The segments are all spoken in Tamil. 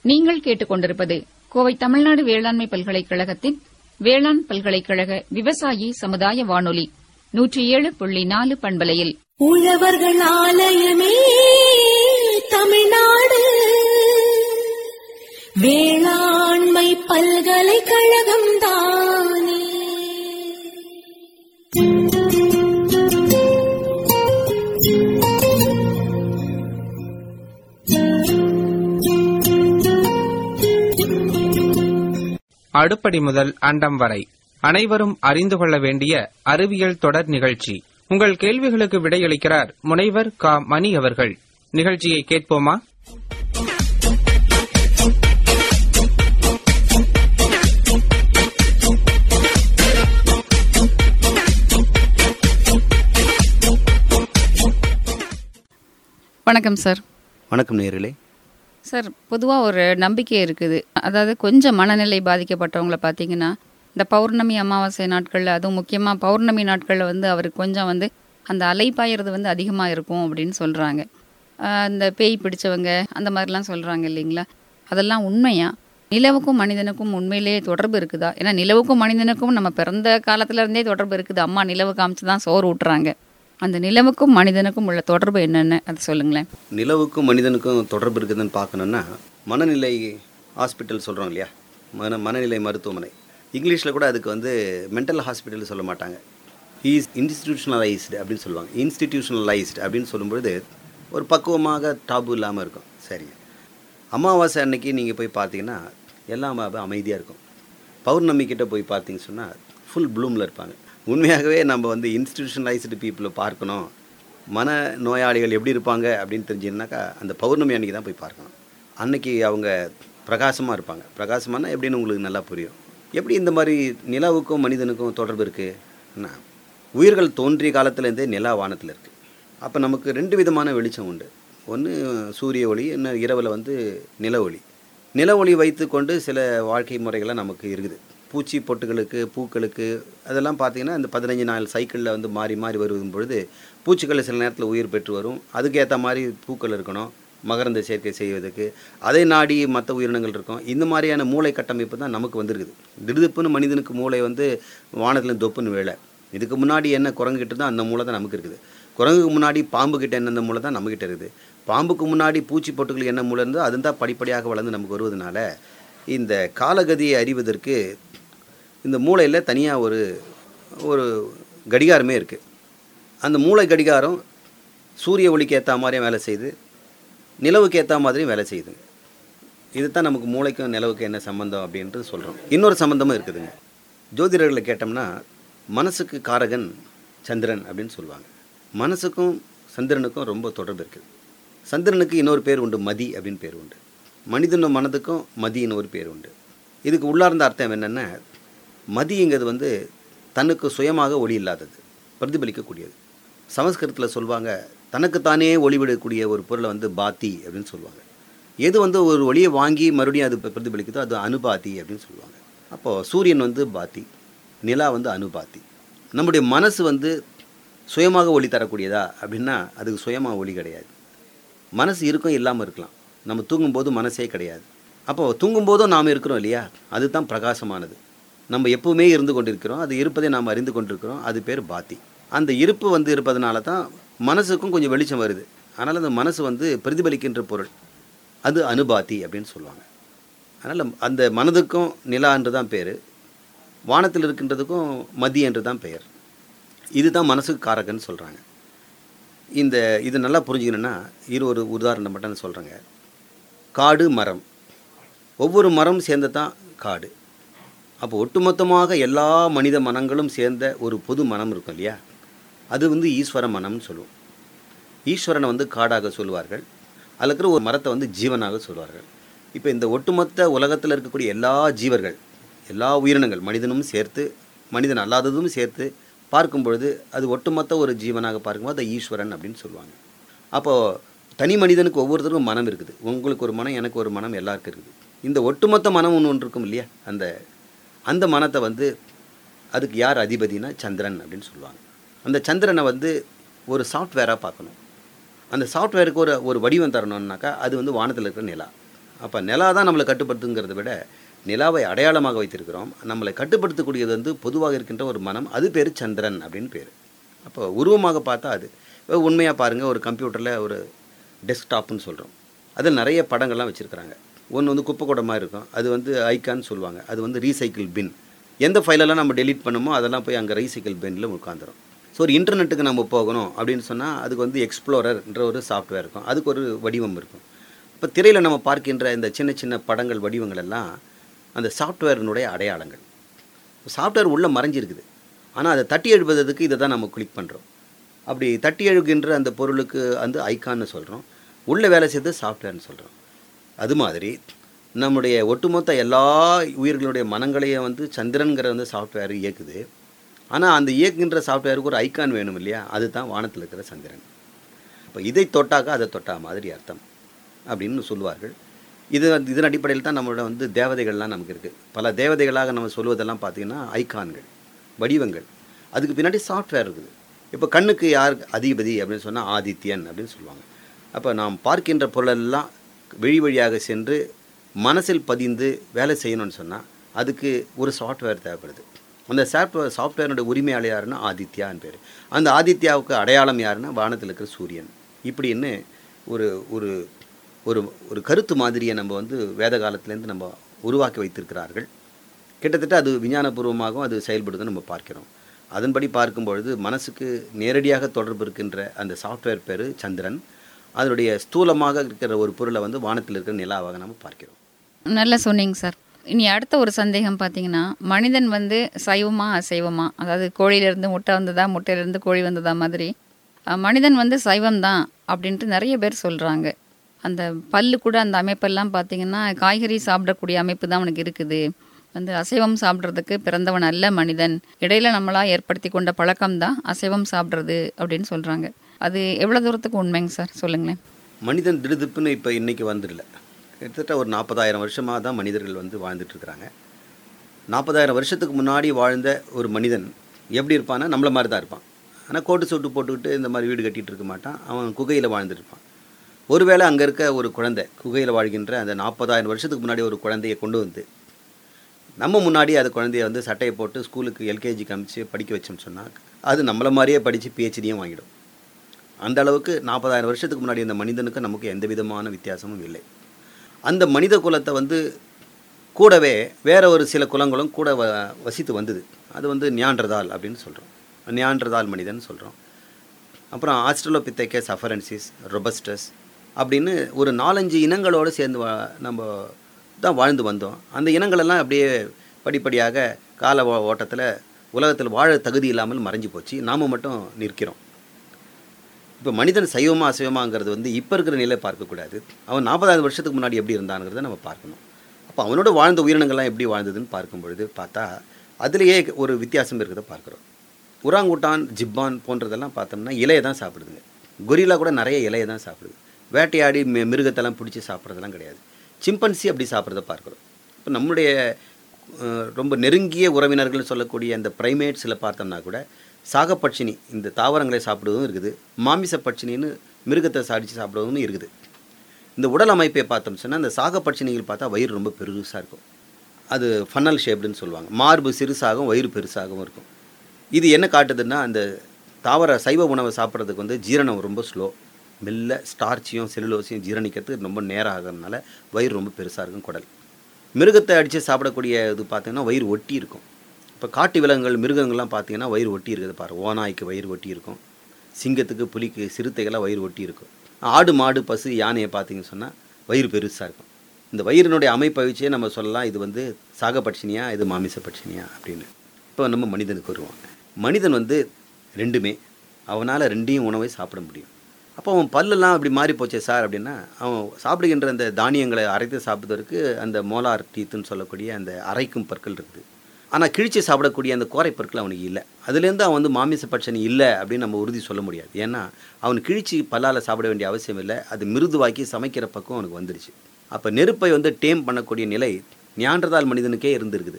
நீங்கள் கேட்டுக்கொண்டிருப்பது கோவை தமிழ்நாடு வேளாண்மை பல்கலைக்கழகத்தின் வேளாண் பல்கலைக்கழக விவசாயி சமுதாய வானொலி நூற்றி ஏழு புள்ளி நாலு பண்பலையில் உழவர்கள் ஆலயமே தமிழ்நாடு வேளாண்மை பல்கலைக்கழகம் தானே அடுப்படி முதல் அண்டம் வரை அனைவரும் அறிந்து கொள்ள வேண்டிய அறிவியல் தொடர் நிகழ்ச்சி உங்கள் கேள்விகளுக்கு விடையளிக்கிறார் முனைவர் க மணி அவர்கள் நிகழ்ச்சியை கேட்போமா வணக்கம் சார் வணக்கம் நேயர்களே சார் பொதுவாக ஒரு நம்பிக்கை இருக்குது அதாவது கொஞ்சம் மனநிலை பாதிக்கப்பட்டவங்கள பார்த்தீங்கன்னா இந்த பௌர்ணமி அமாவாசை நாட்களில் அதுவும் முக்கியமாக பௌர்ணமி நாட்களில் வந்து அவருக்கு கொஞ்சம் வந்து அந்த அலைப்பாயறது வந்து அதிகமாக இருக்கும் அப்படின்னு சொல்கிறாங்க இந்த பேய் பிடிச்சவங்க அந்த மாதிரிலாம் சொல்கிறாங்க இல்லைங்களா அதெல்லாம் உண்மையா நிலவுக்கும் மனிதனுக்கும் உண்மையிலேயே தொடர்பு இருக்குதா ஏன்னா நிலவுக்கும் மனிதனுக்கும் நம்ம பிறந்த காலத்துல இருந்தே தொடர்பு இருக்குது அம்மா நிலவு காமிச்சு தான் சோறு ஊட்டுறாங்க அந்த நிலவுக்கும் மனிதனுக்கும் உள்ள தொடர்பு என்னென்னு அதை சொல்லுங்களேன் நிலவுக்கும் மனிதனுக்கும் தொடர்பு இருக்குதுன்னு பார்க்கணுன்னா மனநிலை ஹாஸ்பிட்டல் சொல்கிறோம் இல்லையா மன மனநிலை மருத்துவமனை இங்கிலீஷில் கூட அதுக்கு வந்து மென்டல் ஹாஸ்பிட்டல் சொல்ல மாட்டாங்க இஸ் இன்ஸ்டிடியூஷனலைஸ்டு அப்படின்னு சொல்லுவாங்க இன்ஸ்டிடியூஷனலைஸ்டு அப்படின்னு சொல்லும்பொழுது ஒரு பக்குவமாக டாபு இல்லாமல் இருக்கும் சரி அமாவாசை அன்னைக்கு நீங்கள் போய் பார்த்தீங்கன்னா எல்லாம் அமைதியாக இருக்கும் பௌர்ணமி கிட்ட போய் பார்த்தீங்க சொன்னால் ஃபுல் ப்ளூமில் இருப்பாங்க உண்மையாகவே நம்ம வந்து இன்ஸ்டிடியூஷனலைஸ்டு பீப்புளை பார்க்கணும் மன நோயாளிகள் எப்படி இருப்பாங்க அப்படின்னு தெரிஞ்சுன்னாக்கா அந்த பௌர்ணமி அன்னைக்கு தான் போய் பார்க்கணும் அன்னைக்கு அவங்க பிரகாசமாக இருப்பாங்க பிரகாசமானா எப்படின்னு உங்களுக்கு நல்லா புரியும் எப்படி இந்த மாதிரி நிலாவுக்கும் மனிதனுக்கும் தொடர்பு இருக்குன்னா உயிர்கள் தோன்றிய காலத்துலேருந்தே நிலா வானத்தில் இருக்குது அப்போ நமக்கு ரெண்டு விதமான வெளிச்சம் உண்டு ஒன்று சூரிய ஒளி இன்னும் இரவில் வந்து நில ஒளி நில ஒளி வைத்து கொண்டு சில வாழ்க்கை முறைகள்லாம் நமக்கு இருக்குது பூச்சி பொட்டுகளுக்கு பூக்களுக்கு அதெல்லாம் பார்த்தீங்கன்னா இந்த பதினஞ்சு நாள் சைக்கிளில் வந்து மாறி மாறி வருவதும் பொழுது பூச்சிகள் சில நேரத்தில் உயிர் பெற்று வரும் அதுக்கேற்ற மாதிரி பூக்கள் இருக்கணும் மகரந்த சேர்க்கை செய்வதற்கு அதை நாடி மற்ற உயிரினங்கள் இருக்கும் இந்த மாதிரியான மூளை கட்டமைப்பு தான் நமக்கு வந்திருக்குது திடுதுப்புன்னு மனிதனுக்கு மூளை வந்து வானத்தில் தொப்புன்னு வேலை இதுக்கு முன்னாடி என்ன குரங்குகிட்ட தான் அந்த மூளை தான் நமக்கு இருக்குது குரங்குக்கு முன்னாடி பாம்பு கிட்ட என்ன மூளை தான் நம்மக்கிட்ட இருக்குது பாம்புக்கு முன்னாடி பூச்சி பொட்டுகளுக்கு என்ன மூளை இருந்தோ அது தான் படிப்படியாக வளர்ந்து நமக்கு வருவதனால இந்த காலகதியை அறிவதற்கு இந்த மூளையில் தனியாக ஒரு ஒரு கடிகாரமே இருக்குது அந்த மூளை கடிகாரம் சூரிய ஒளிக்கு ஏற்ற மாதிரியும் வேலை செய்யுது நிலவுக்கு ஏற்ற மாதிரியும் வேலை செய்யுதுங்க இதுதான் நமக்கு மூளைக்கும் நிலவுக்கும் என்ன சம்மந்தம் அப்படின்றது சொல்கிறோம் இன்னொரு சம்மந்தமும் இருக்குதுங்க ஜோதிடர்களை கேட்டோம்னா மனசுக்கு காரகன் சந்திரன் அப்படின்னு சொல்லுவாங்க மனசுக்கும் சந்திரனுக்கும் ரொம்ப தொடர்பு இருக்குது சந்திரனுக்கு இன்னொரு பேர் உண்டு மதி அப்படின்னு பேர் உண்டு மனிதன மனதுக்கும் மதின்னு ஒரு பேர் உண்டு இதுக்கு உள்ளார்ந்த அர்த்தம் என்னென்னா மதிங்கிறது வந்து தனக்கு சுயமாக ஒளி இல்லாதது பிரதிபலிக்கக்கூடியது சமஸ்கிருதத்தில் சொல்லுவாங்க தனக்குத்தானே ஒளிவிடக்கூடிய ஒரு பொருளை வந்து பாத்தி அப்படின்னு சொல்லுவாங்க எது வந்து ஒரு ஒளியை வாங்கி மறுபடியும் அது பிரதிபலிக்குதோ அது அனுபாத்தி அப்படின்னு சொல்லுவாங்க அப்போது சூரியன் வந்து பாத்தி நிலா வந்து அனுபாத்தி நம்முடைய மனசு வந்து சுயமாக ஒளி தரக்கூடியதா அப்படின்னா அதுக்கு சுயமாக ஒளி கிடையாது மனசு இருக்கும் இல்லாமல் இருக்கலாம் நம்ம தூங்கும்போது மனசே கிடையாது அப்போது தூங்கும்போதும் நாம் இருக்கிறோம் இல்லையா அதுதான் பிரகாசமானது நம்ம எப்பவுமே இருந்து கொண்டிருக்கிறோம் அது இருப்பதை நாம் அறிந்து கொண்டிருக்கிறோம் அது பேர் பாத்தி அந்த இருப்பு வந்து இருப்பதனால தான் மனசுக்கும் கொஞ்சம் வெளிச்சம் வருது அதனால் அந்த மனசு வந்து பிரதிபலிக்கின்ற பொருள் அது அனுபாத்தி அப்படின்னு சொல்லுவாங்க அதனால் அந்த மனதுக்கும் நிலா என்று தான் பேர் வானத்தில் இருக்கின்றதுக்கும் மதி என்று தான் பெயர் இதுதான் மனசுக்கு காரகன்னு சொல்கிறாங்க இந்த இது நல்லா புரிஞ்சுக்கணுன்னா இரு ஒரு உதாரணம் மட்டும் நான் சொல்கிறேங்க காடு மரம் ஒவ்வொரு மரம் சேர்ந்து தான் காடு அப்போ ஒட்டுமொத்தமாக எல்லா மனித மனங்களும் சேர்ந்த ஒரு பொது மனம் இருக்கும் இல்லையா அது வந்து ஈஸ்வர மனம்னு சொல்லுவோம் ஈஸ்வரனை வந்து காடாக சொல்லுவார்கள் அதில் இருக்கிற ஒரு மரத்தை வந்து ஜீவனாக சொல்வார்கள் இப்போ இந்த ஒட்டுமொத்த உலகத்தில் இருக்கக்கூடிய எல்லா ஜீவர்கள் எல்லா உயிரினங்கள் மனிதனும் சேர்த்து மனிதன் அல்லாததும் சேர்த்து பார்க்கும் பொழுது அது ஒட்டுமொத்த ஒரு ஜீவனாக பார்க்கும்போது அதை ஈஸ்வரன் அப்படின்னு சொல்லுவாங்க அப்போது தனி மனிதனுக்கு ஒவ்வொருத்தருக்கும் மனம் இருக்குது உங்களுக்கு ஒரு மனம் எனக்கு ஒரு மனம் எல்லாருக்கும் இருக்குது இந்த ஒட்டுமொத்த மனம் ஒன்று ஒன்று இருக்கும் இல்லையா அந்த அந்த மனத்தை வந்து அதுக்கு யார் அதிபதினா சந்திரன் அப்படின்னு சொல்லுவாங்க அந்த சந்திரனை வந்து ஒரு சாஃப்ட்வேராக பார்க்கணும் அந்த சாஃப்ட்வேருக்கு ஒரு ஒரு வடிவம் தரணும்னாக்கா அது வந்து வானத்தில் இருக்கிற நிலா அப்போ நிலா தான் நம்மளை கட்டுப்படுத்துங்கிறத விட நிலாவை அடையாளமாக வைத்திருக்கிறோம் நம்மளை கட்டுப்படுத்தக்கூடியது வந்து பொதுவாக இருக்கின்ற ஒரு மனம் அது பேர் சந்திரன் அப்படின்னு பேர் அப்போ உருவமாக பார்த்தா அது இப்போ உண்மையாக பாருங்கள் ஒரு கம்ப்யூட்டரில் ஒரு டெஸ்க்டாப்னு சொல்கிறோம் அதில் நிறைய படங்கள்லாம் வச்சுருக்கிறாங்க ஒன்று வந்து குப்பை கூடமாக இருக்கும் அது வந்து ஐக்கான்னு சொல்லுவாங்க அது வந்து ரீசைக்கிள் பின் எந்த ஃபைலெல்லாம் நம்ம டெலீட் பண்ணுமோ அதெல்லாம் போய் அங்கே ரீசைக்கிள் பின்னில் உட்காந்துரும் ஸோ ஒரு இன்டர்நெட்டுக்கு நம்ம போகணும் அப்படின்னு சொன்னால் அதுக்கு வந்து எக்ஸ்ப்ளோரர்ன்ற ஒரு சாஃப்ட்வேர் இருக்கும் அதுக்கு ஒரு வடிவம் இருக்கும் இப்போ திரையில் நம்ம பார்க்கின்ற இந்த சின்ன சின்ன படங்கள் வடிவங்கள் எல்லாம் அந்த சாஃப்ட்வேரினுடைய அடையாளங்கள் சாஃப்ட்வேர் உள்ளே மறைஞ்சிருக்குது ஆனால் அதை தட்டி எழுப்புறதுக்கு இதை தான் நம்ம கிளிக் பண்ணுறோம் அப்படி தட்டி எழுகின்ற அந்த பொருளுக்கு வந்து ஐக்கான்னு சொல்கிறோம் உள்ளே வேலை செய்து சாஃப்ட்வேர்னு சொல்கிறோம் அது மாதிரி நம்முடைய ஒட்டுமொத்த எல்லா உயிர்களுடைய மனங்களையும் வந்து சந்திரன்கிற வந்து சாஃப்ட்வேர் இயக்குது ஆனால் அந்த இயக்குகின்ற சாஃப்ட்வேருக்கு ஒரு ஐக்கான் வேணும் இல்லையா அதுதான் வானத்தில் இருக்கிற சந்திரன் இப்போ இதை தொட்டாக்கா அதை தொட்டா மாதிரி அர்த்தம் அப்படின்னு சொல்லுவார்கள் இது வந்து- இதன் அடிப்படையில் தான் நம்மளோட வந்து தேவதைகள்லாம் நமக்கு இருக்குது பல தேவதைகளாக நம்ம சொல்வதெல்லாம் பார்த்தீங்கன்னா ஐகான்கள் வடிவங்கள் அதுக்கு பின்னாடி சாஃப்ட்வேர் இருக்குது இப்போ கண்ணுக்கு யார் அதிபதி அப்படின்னு சொன்னால் ஆதித்யன் அப்படின்னு சொல்லுவாங்க அப்போ நாம் பார்க்கின்ற பொருளெல்லாம் வெளி வழியாக சென்று மனசில் பதிந்து வேலை செய்யணும்னு சொன்னால் அதுக்கு ஒரு சாஃப்ட்வேர் தேவைப்படுது அந்த சாஃப்ட்வேர் சாஃப்ட்வேருடைய உரிமையாளர் யாருன்னா ஆதித்யான்னு பேர் அந்த ஆதித்யாவுக்கு அடையாளம் யாருன்னா வானத்தில் இருக்கிற சூரியன் இப்படின்னு ஒரு ஒரு ஒரு ஒரு கருத்து மாதிரியை நம்ம வந்து வேத காலத்துலேருந்து நம்ம உருவாக்கி வைத்திருக்கிறார்கள் கிட்டத்தட்ட அது விஞ்ஞானபூர்வமாகவும் அது செயல்படுதுன்னு நம்ம பார்க்கிறோம் அதன்படி பார்க்கும் பொழுது மனசுக்கு நேரடியாக தொடர்பு இருக்கின்ற அந்த சாஃப்ட்வேர் பேர் சந்திரன் அதனுடைய ஸ்தூலமாக இருக்கிற ஒரு பொருளை வந்து வானத்தில் இருக்கிற நிலாவாக நம்ம பார்க்கிறோம் நல்லா சொன்னீங்க சார் இனி அடுத்த ஒரு சந்தேகம் பார்த்தீங்கன்னா மனிதன் வந்து சைவமா அசைவமா அதாவது கோழியிலேருந்து முட்டை வந்ததா முட்டையிலேருந்து கோழி வந்ததா மாதிரி அஹ், மனிதன் வந்து சைவம் தான் அப்படின்ட்டு நிறைய பேர் சொல்கிறாங்க அந்த பல்லு கூட அந்த அமைப்பெல்லாம் பார்த்தீங்கன்னா காய்கறி சாப்பிடக்கூடிய அமைப்பு தான் அவனுக்கு இருக்குது வந்து அசைவம் சாப்பிட்றதுக்கு பிறந்தவன் அல்ல மனிதன் இடையில நம்மளா ஏற்படுத்தி கொண்ட பழக்கம் தான் அசைவம் சாப்பிட்றது அப்படின்னு சொல்கிறாங்க அது எவ்வளோ தூரத்துக்கு உண்மைங்க சார் சொல்லுங்களேன் மனிதன் திடுதிப்புன்னு இப்போ இன்றைக்கி வந்துடல கிட்டத்தட்ட ஒரு நாற்பதாயிரம் வருஷமாக தான் மனிதர்கள் வந்து வாழ்ந்துட்டு இருக்கிறாங்க நாற்பதாயிரம் வருஷத்துக்கு முன்னாடி வாழ்ந்த ஒரு மனிதன் எப்படி இருப்பான்னா நம்மள மாதிரி தான் இருப்பான் ஆனால் கோட்டு சூட்டு போட்டுக்கிட்டு இந்த மாதிரி வீடு கட்டிகிட்டு இருக்க மாட்டான் அவன் குகையில் வாழ்ந்துட்டு இருப்பான் ஒருவேளை அங்கே இருக்க ஒரு குழந்தை குகையில் வாழ்கின்ற அந்த நாற்பதாயிரம் வருஷத்துக்கு முன்னாடி ஒரு குழந்தையை கொண்டு வந்து நம்ம முன்னாடி அது குழந்தைய வந்து சட்டையை போட்டு ஸ்கூலுக்கு எல்கேஜி காமிச்சு படிக்க வச்சோம்னு சொன்னால் அது நம்மள மாதிரியே படித்து பிஹெச்டியும் வாங்கிடும் அந்த அளவுக்கு நாற்பதாயிரம் வருஷத்துக்கு முன்னாடி இந்த மனிதனுக்கு நமக்கு எந்த விதமான வித்தியாசமும் இல்லை அந்த மனித குலத்தை வந்து கூடவே வேற ஒரு சில குலங்களும் கூட வ வசித்து வந்தது அது வந்து நியாண்டர்தால் அப்படின்னு சொல்கிறோம் நியாண்டர்தால் மனிதன் சொல்கிறோம் அப்புறம் ஆஸ்ட்ரலோபித்தேக்கஸ் அஃபரன்சிஸ் ரொபஸ்டஸ் அப்படின்னு ஒரு நாலஞ்சு இனங்களோடு சேர்ந்து வா நம்ம தான் வாழ்ந்து வந்தோம் அந்த இனங்களெல்லாம் அப்படியே படிப்படியாக கால ஓ- ஓட்டத்தில் உலகத்தில் வாழ தகுதி இல்லாமல் மறைஞ்சு போச்சு நாம் மட்டும் நிற்கிறோம் இப்போ மனிதன் சைவமா அசைவமாங்கிறது வந்து இப்போ இருக்கிற நிலை பார்க்கக்கூடாது அவன் நாற்பதாயிரம் வருஷத்துக்கு முன்னாடி எப்படி இருந்தாங்கிறத நம்ம பார்க்கணும் அப்போ அவனோட வாழ்ந்த உயிரினங்கள்லாம் எப்படி வாழ்ந்ததுன்னு பார்க்கும் பொழுது பார்த்தா அதுலேயே ஒரு வித்தியாசம் இருக்கிறத பார்க்குறோம் உராங்குட்டான் ஜிப்பான் போன்றதெல்லாம் பார்த்தோம்னா இலையை தான் சாப்பிடுதுங்க கொரில்லா கூட நிறைய இலையை தான் சாப்பிடுது வேட்டையாடி மி- மிருகத்தெல்லாம் பிடிச்சி சாப்பிட்றதெல்லாம் கிடையாது சிம்பன்சி அப்படி சாப்பிட்றத பார்க்குறோம் இப்போ நம்முடைய அஹ், ரொம்ப நெருங்கிய உறவினர்கள் சொல்லக்கூடிய அந்த ப்ரைமேட்ஸில் பார்த்தோம்னா கூட சாகப்பட்சினி இந்த தாவரங்களை சாப்பிடுவதும் இருக்குது மாமிச பட்சினின்னு மிருகத்தை சாடிச்சு சாப்பிடுவதும் இருக்குது இந்த உடல் அமைப்பை பார்த்தோம் சொன்னால் இந்த சாகப்பட்சினிகள் பார்த்தா வயிறு ரொம்ப பெருசாக இருக்கும் அது ஃபன்னல் ஷேப்டுன்னு சொல்லுவாங்க மார்பு சிறுசாகவும் வயிறு பெருசாகவும் இருக்கும் இது என்ன காட்டுதுன்னா அந்த தாவர சைவ உணவை சாப்பிட்றதுக்கு வந்து ஜீரணம் ரொம்ப ஸ்லோ மெல்ல ஸ்டார்ச்சியும் செல்லுலோஸையும் ஜீரணிக்கிறதுக்கு ரொம்ப நேரம் ஆகிறதுனால வயிறு ரொம்ப பெருசாக இருக்கும் குடல் மிருகத்தை அடித்து சாப்பிடக்கூடிய இது பார்த்தீங்கன்னா வயிறு ஒட்டி இருக்கும் இப்போ காட்டு விலங்குகள் மிருகங்கள்லாம் பார்த்தீங்கன்னா வயிறு ஒட்டி இருக்குது பாரு ஓநாய்க்கு வயிறு ஒட்டி இருக்கும் சிங்கத்துக்கு புலிக்கு சிறுத்தைகள்லாம் வயிறு ஒட்டி இருக்கும் ஆடு மாடு பசு யானையை பார்த்தீங்கன்னு சொன்னால் வயிறு பெருசாக இருக்கும் இந்த வயிறினுடைய அமைப்பை வச்சே நம்ம சொல்லலாம் இது வந்து சாகப்பட்சினியா இது மாமிச பட்சினியா அப்படின்னு இப்போ நம்ம மனிதனுக்கு வருவோம் மனிதன் வந்து ரெண்டுமே அவனால் ரெண்டையும் உணவை சாப்பிட முடியும் அப்போ அவன் பல்லெல்லாம் அப்படி மாறி போச்சே சார் அப்படின்னா அவன் சாப்பிடுகின்ற அந்த தானியங்களை அரைத்து சாப்பிடுவதற்கு அந்த மோலார் டீத்துன்னு சொல்லக்கூடிய அந்த அரைக்கும் பற்கள் இருக்குது ஆனால் கிழிச்சு சாப்பிடக்கூடிய அந்த கோரை பற்கள் அவனுக்கு இல்லை அதுலேருந்து அவன் வந்து மாமிச பட்சணி இல்லை அப்படின்னு நம்ம உறுதி சொல்ல முடியாது ஏன்னா அவன் கிழிச்சு பல்லால் சாப்பிட வேண்டிய அவசியம் இல்லை அது மிருதுவாக்கி சமைக்கிற பக்கம் அவனுக்கு வந்துடுச்சு அப்போ நெருப்பை வந்து டேம் பண்ணக்கூடிய நிலை ஞான்றதால் மனிதனுக்கே இருந்திருக்குது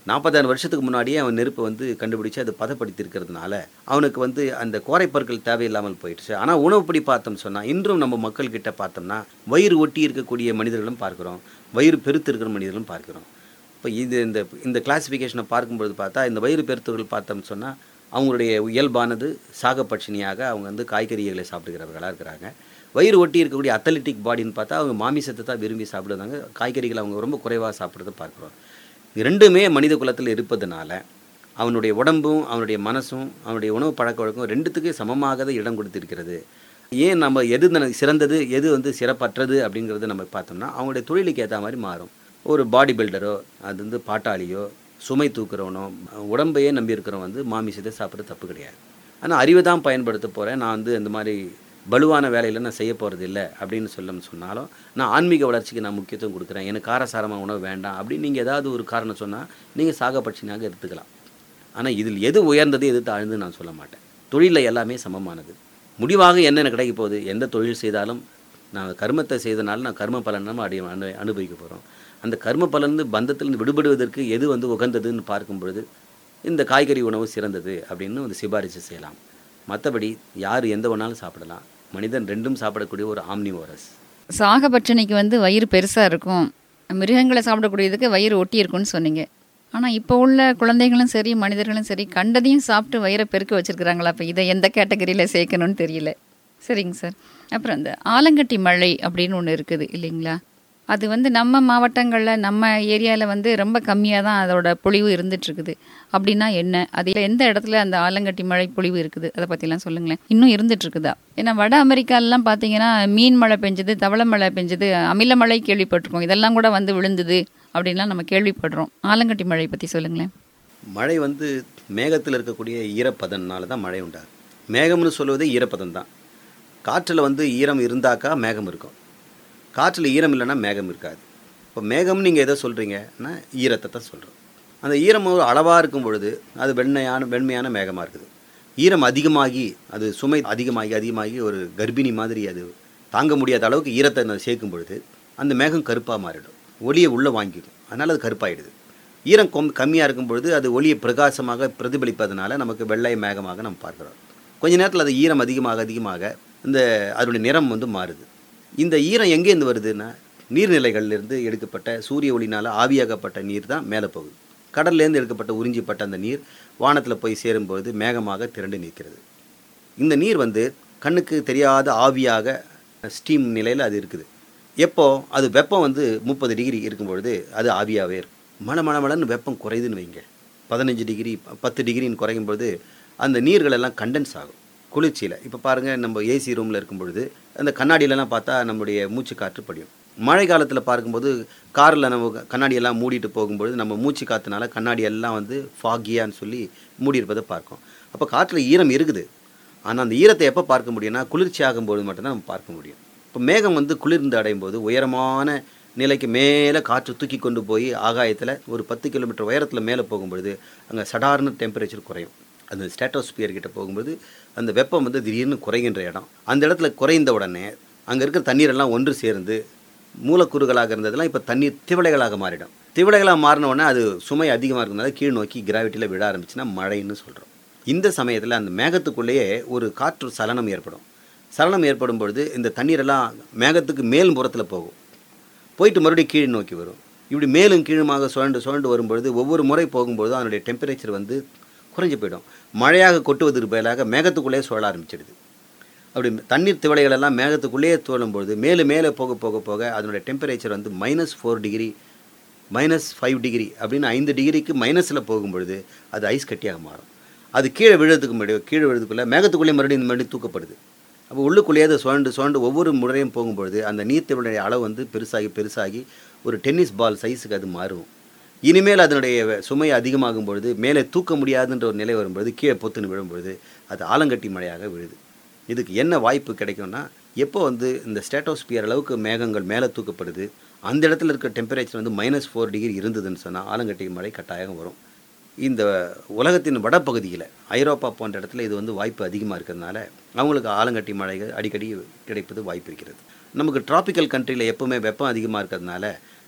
நாற்பதாயிரம் வருஷத்துக்கு முன்னாடியே அவன் நெருப்பை வந்து கண்டுபிடிச்சு அதை பதப்படுத்தி இருக்கிறதுனால அவனுக்கு வந்து அந்த கோரைப்பற்கள் தேவையில்லாமல் போயிடுச்சு ஆனால் உணவுப்படி பார்த்தோம் சொன்னால் இன்றும் நம்ம மக்கள்கிட்ட பார்த்தோம்னா வயிறு ஒட்டி இருக்கக்கூடிய மனிதர்களும் பார்க்குறோம் வயிறு பெருத்து இருக்கிற மனிதர்களும் பார்க்குறோம் இப்போ இது இந்த இந்த கிளாசிஃபிகேஷனை பார்க்கும்பொழுது பார்த்தா இந்த வயிறு பெருத்துகள் பார்த்தோம்னு சொன்னால் அவங்களுடைய இயல்பானது சாகப்பட்சினியாக அவங்க வந்து காய்கறிகளை சாப்பிடுகிறவர்களாக இருக்கிறாங்க வயிறு ஒட்டி இருக்கக்கூடிய அத்தலட்டிக் பாடின்னு பார்த்தா அவங்க மாமிசத்தை தான் விரும்பி சாப்பிடுறாங்க காய்கறிகளை அவங்க ரொம்ப குறைவாக சாப்பிட்றத பார்க்குறோம் இது ரெண்டுமே மனித குலத்தில் இருப்பதனால அவனுடைய உடம்பும் அவனுடைய மனசும் அவனுடைய உணவு பழக்க வழக்கம் ரெண்டுத்துக்கு சமமாக தான் இடம் கொடுத்திருக்கிறது ஏன் நம்ம எது நன- சிறந்தது எது வந்து சிறப்பற்றது அப்படிங்கிறது நம்ம பார்த்தோம்னா அவங்களுடைய தொழிலுக்கு ஏற்ற மாதிரி மாறும் ஒரு பாடி பில்டரோ அது வந்து பாட்டாளியோ சுமை தூக்குறவனோ உடம்பையே நம்பி இருக்கிறவன் வந்து மாமிசத்தை சாப்பிட்றது தப்பு கிடையாது ஆனால் அறிவை தான் பயன்படுத்த போகிறேன் நான் வந்து இந்த மாதிரி பலுவான வேலையில் நான் செய்ய போகிறது இல்லை அப்படின்னு சொல்ல சொன்னாலும் நான் ஆன்மீக வளர்ச்சிக்கு நான் முக்கியத்துவம் கொடுக்குறேன் எனக்கு காரசாரமான உணவு வேண்டாம் அப்படின்னு நீங்கள் ஏதாவது ஒரு காரணம் சொன்னால் நீங்கள் சாகப்பட்சினாக எடுத்துக்கலாம் ஆனால் இதில் எது உயர்ந்தது எது தாழ்ந்து நான் சொல்ல மாட்டேன் தொழிலில் எல்லாமே சமமானது முடிவாக என்னென்ன கிடைக்க போகுது எந்த தொழில் செய்தாலும் நான் கர்மத்தை செய்தனால நான் கர்ம பலன் நம்ம அடைய அனு அனுபவிக்க போகிறோம் அந்த கர்ம பலன் பந்தத்திலிருந்து விடுபடுவதற்கு எது வந்து உகந்ததுன்னு பார்க்கும் பொழுது இந்த காய்கறி உணவு சிறந்தது அப்படின்னு வந்து சிபாரிசு செய்யலாம் மற்றபடி யார் எந்த வேணாலும் சாப்பிடலாம் மனிதன் ரெண்டும் சாப்பிடக்கூடிய ஒரு ஆம்னிவோரஸ் சாகபட்சணிக்கு வந்து வயிறு பெருசாக இருக்கும் மிருகங்களை சாப்பிடக்கூடியதுக்கு வயிறு ஒட்டி இருக்கும்னு சொன்னீங்க ஆனால் இப்போ உள்ள குழந்தைகளும் சரி மனிதர்களும் சரி கண்டதையும் சாப்பிட்டு வயிறை பெருக்க வச்சிருக்கிறாங்களா அப்போ இதை எந்த கேட்டகரியில் சேர்க்கணும்னு தெரியல சரிங்க சார் அப்புறம் இந்த ஆலங்கட்டி மழை அப்படின்னு ஒன்று இருக்குது இல்லைங்களா அது வந்து நம்ம மாவட்டங்களில் நம்ம ஏரியாவில் வந்து ரொம்ப கம்மியாக தான் அதோட பொழிவு இருந்துட்டு இருக்குது அப்படின்னா என்ன அது எந்த இடத்துல அந்த ஆலங்கட்டி மழை பொழிவு இருக்குது அதை பற்றிலாம் சொல்லுங்களேன் இன்னும் இருந்துட்டு இருக்குதா ஏன்னா வட அமெரிக்காலலாம் பார்த்தீங்கன்னா மீன் மழை பெஞ்சது தவளை மழை பெஞ்சது அமில மழை கேள்விப்பட்டிருக்கோம் இதெல்லாம் கூட வந்து விழுந்தது அப்படின்லாம் நம்ம கேள்விப்படுறோம் ஆலங்கட்டி மழை பற்றி சொல்லுங்களேன் மழை வந்து மேகத்தில் இருக்கக்கூடிய ஈரப்பதனால தான் மழை உண்டாகும் மேகம்னு சொல்வது ஈரப்பதம் தான் காற்றில் வந்து ஈரம் இருந்தாக்கா மேகம் இருக்கும் காற்றில் ஈரம் இல்லைன்னா மேகம் இருக்காது இப்போ மேகம்னு நீங்கள் எதை சொல்கிறீங்கன்னா ஈரத்தை தான் சொல்கிறோம் அந்த ஈரம் ஒரு அளவாக இருக்கும் பொழுது அது வெண்மையான வெண்மையான மேகமாக இருக்குது ஈரம் அதிகமாகி அது சுமை அதிகமாகி அதிகமாகி ஒரு கர்ப்பிணி மாதிரி அது தாங்க முடியாத அளவுக்கு ஈரத்தை நான் சேர்க்கும் பொழுது அந்த மேகம் கருப்பாக மாறிடும் ஒளியை உள்ளே வாங்கிடும் அதனால் அது கருப்பாயிடுது ஈரம் கொம் கம்மியாக இருக்கும் பொழுது அது ஒளியை பிரகாசமாக பிரதிபலிப்பதனால நமக்கு வெள்ளை மேகமாக நம்ம பார்க்குறோம் கொஞ்ச நேரத்தில் அது ஈரம் அதிகமாக அதிகமாக இந்த அதனுடைய நிறம் வந்து மாறுது இந்த ஈரம் எங்கேருந்து வருதுன்னா நீர்நிலைகள்லேருந்து எடுக்கப்பட்ட சூரிய ஒளினால் ஆவியாகப்பட்ட நீர் தான் மேலே போகுது கடல்லேருந்து எடுக்கப்பட்ட உறிஞ்சிப்பட்ட அந்த நீர் வானத்தில் போய் சேரும்போது மேகமாக திரண்டு நிற்கிறது இந்த நீர் வந்து கண்ணுக்கு தெரியாத ஆவியாக ஸ்டீம் நிலையில் அது இருக்குது எப்போ அது வெப்பம் வந்து முப்பது டிகிரி இருக்கும் பொழுது அது ஆவியாகவே இருக்கும் மழை மழை மழைன்னு வெப்பம் குறையுதுன்னு வைங்க பதினஞ்சு டிகிரி பத்து டிகிரின்னு குறையும் பொழுது அந்த நீர்கள் எல்லாம் கண்டென்ஸ் ஆகும் குளிர்ச்சியில் இப்போ பாருங்கள் நம்ம ஏசி ரூமில் இருக்கும் பொழுது அந்த கண்ணாடியிலலாம் பார்த்தா நம்முடைய மூச்சு காற்று படியும் மழை காலத்தில் பார்க்கும்போது காரில் நம்ம கண்ணாடியெல்லாம் மூடிட்டு போகும்பொழுது நம்ம மூச்சு காற்றுனால கண்ணாடி எல்லாம் வந்து ஃபாகியான்னு சொல்லி மூடி இருப்பதை பார்க்கும் அப்போ காற்றில் ஈரம் இருக்குது ஆனால் அந்த ஈரத்தை எப்போ பார்க்க முடியும்னா குளிர்ச்சி ஆகும்போது மட்டும்தான் நம்ம பார்க்க முடியும் இப்போ மேகம் வந்து குளிர்ந்து அடையும் போது உயரமான நிலைக்கு மேலே காற்று தூக்கி கொண்டு போய் ஆகாயத்தில் ஒரு பத்து கிலோமீட்டர் உயரத்தில் மேலே போகும்பொழுது அங்கே சடார்னு டெம்பரேச்சர் குறையும் அந்த ஸ்டேட்டோஸ்பியர் கிட்ட போகும்போது அந்த வெப்பம் வந்து திடீர்னு குறைகின்ற இடம் அந்த இடத்துல குறைந்த உடனே அங்கே இருக்கிற தண்ணீரெல்லாம் ஒன்று சேர்ந்து மூலக்கூறுகளாக இருந்ததெல்லாம் இப்போ தண்ணீர் திவளைகளாக மாறிடும் திவளைகளாக மாறின உடனே அது சுமை அதிகமாக இருக்கிறதுனால கீழ் நோக்கி கிராவிட்டியில் விட ஆரம்பிச்சுன்னா மழைன்னு சொல்கிறோம் இந்த சமயத்தில் அந்த மேகத்துக்குள்ளேயே ஒரு காற்று சலனம் ஏற்படும் சலனம் ஏற்படும் பொழுது இந்த தண்ணீரெல்லாம் மேகத்துக்கு மேல் புறத்தில் போகும் போயிட்டு மறுபடியும் கீழ் நோக்கி வரும் இப்படி மேலும் கீழுமாக சுழண்டு சுழண்டு வரும்பொழுது ஒவ்வொரு முறை போகும்பொழுது அதனுடைய டெம்பரேச்சர் வந்து குறைஞ்சு போயிடும் மழையாக கொட்டுவதற்கு பதிலாக மேகத்துக்குள்ளேயே சுழல ஆரம்பிச்சிடுது அப்படி தண்ணீர் திவளைகள் எல்லாம் மேகத்துக்குள்ளேயே தோழும்பொழுது மேலும் மேலே போக போக போக அதனுடைய டெம்பரேச்சர் வந்து minus four degree minus five degree அப்படின்னு ஐந்து டிகிரிக்கு மைனஸில் போகும்பொழுது அது ஐஸ் கட்டியாக மாறும் அது கீழே விழுறதுக்கு முன்னாடி கீழே விழுறதுக்குள்ளே மேகத்துக்குள்ளே மறுபடியும் இந்த மறுபடியும் தூக்கப்படுது அப்போ உள்ளுக்குள்ளேயே அது சுழண்டு சுழண்டு ஒவ்வொரு முறையும் போகும்பொழுது அந்த நீர்த்திவளுடைய அளவு வந்து பெருசாகி பெருசாகி ஒரு டென்னிஸ் பால் சைஸுக்கு அது மாறும் இனிமேல் அதனுடைய சுமை அதிகமாகும் பொழுது மேலே தூக்க முடியாதுன்ற ஒரு நிலை வரும்பொழுது கீழே பொத்துன்னு விழும்பொழுது அது ஆலங்கட்டி மழையாக விழுது இதுக்கு என்ன வாய்ப்பு கிடைக்கும்னா எப்போ வந்து இந்த ஸ்டேட்டோஸ்பியர் அளவுக்கு மேகங்கள் மேலே தூக்கப்படுது அந்த இடத்துல இருக்க டெம்பரேச்சர் வந்து மைனஸ் ஃபோர் டிகிரி இருந்ததுன்னு சொன்னால் ஆலங்கட்டி மழை கட்டாயம் வரும் இந்த உலகத்தின் வடபகுதியில் ஐரோப்பா போன்ற இடத்துல இது வந்து வாய்ப்பு அதிகமாக இருக்கிறதுனால அவங்களுக்கு ஆலங்கட்டி மழைகள் அடிக்கடி கிடைப்பது வாய்ப்பு இருக்கிறது நமக்கு டிராபிக்கல் கண்ட்ரியில் எப்போவுமே வெப்பம் அதிகமாக இருக்கிறதுனால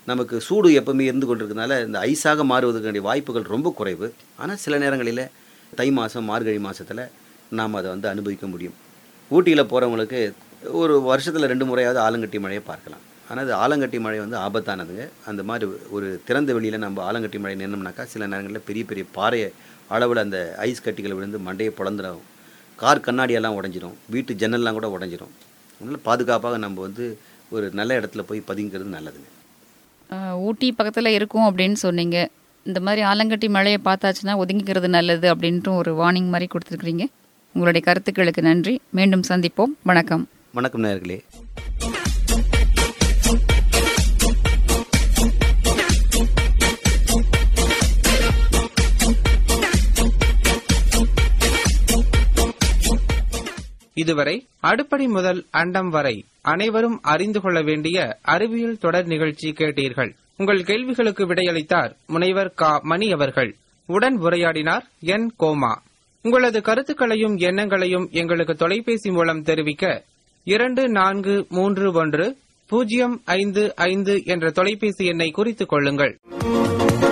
நமக்கு சூடு எப்பவுமே இருந்து கொண்டிருக்கனால இந்த ஐஸாக மாறுவதற்கான வாய்ப்புகள் ரொம்ப குறைவு ஆனால் சில நேரங்களில் தை மாதம் மார்கழி மாதத்தில் நாம் அதை வந்து அனுபவிக்க முடியும் ஊட்டியில் போகிறவங்களுக்கு ஒரு வருஷத்தில் ரெண்டு முறையாவது ஆலங்கட்டி மழையை பார்க்கலாம் ஆனால் அது ஆலங்கட்டி மழை வந்து ஆபத்தானதுங்க அந்த மாதிரி ஒரு திறந்த வெளியில் நம்ம ஆலங்கட்டி மழை நின்னோம்னாக்கா சில நேரங்களில் பெரிய பெரிய பாறை அளவில் அந்த ஐஸ் கட்டிகள் விழுந்து மண்டையை பிளந்துடும் கார் கண்ணாடியெல்லாம் உடஞ்சிரும் வீட்டு ஜன்னல்லாம் கூட உடஞ்சிரும் அதனால் பாதுகாப்பாக நம்ம வந்து ஒரு நல்ல இடத்துல போய் பதுங்கிறது நல்லதுங்க ஆஹ், ஊட்டி பக்கத்தில் இருக்கும் அப்படின்னு சொன்னீங்க இந்த மாதிரி ஆலங்கட்டி மழையை பார்த்தாச்சுன்னா ஒதுங்கிக்கிறது நல்லது அப்படின்ட்டு ஒரு வார்னிங் மாதிரி கொடுத்துருக்குறீங்க உங்களுடைய கருத்துக்களுக்கு நன்றி மீண்டும் சந்திப்போம் வணக்கம் வணக்கம் நேயர்களே இதுவரை அடுப்படி முதல் அண்டம் வரை அனைவரும் அறிந்து கொள்ள வேண்டிய அறிவியல் தொடர் நிகழ்ச்சி கேட்டீர்கள் உங்கள் கேள்விகளுக்கு விடையளித்தார் முனைவர் கா மணி அவர்கள் உடன் உரையாடினார் என் கோமா உங்களது கருத்துக்களையும் எண்ணங்களையும் எங்களுக்கு தொலைபேசி மூலம் தெரிவிக்க இரண்டு நான்கு மூன்று ஒன்று பூஜ்ஜியம் ஐந்து ஐந்து என்ற தொலைபேசி எண்ணை குறித்துக் கொள்ளுங்கள்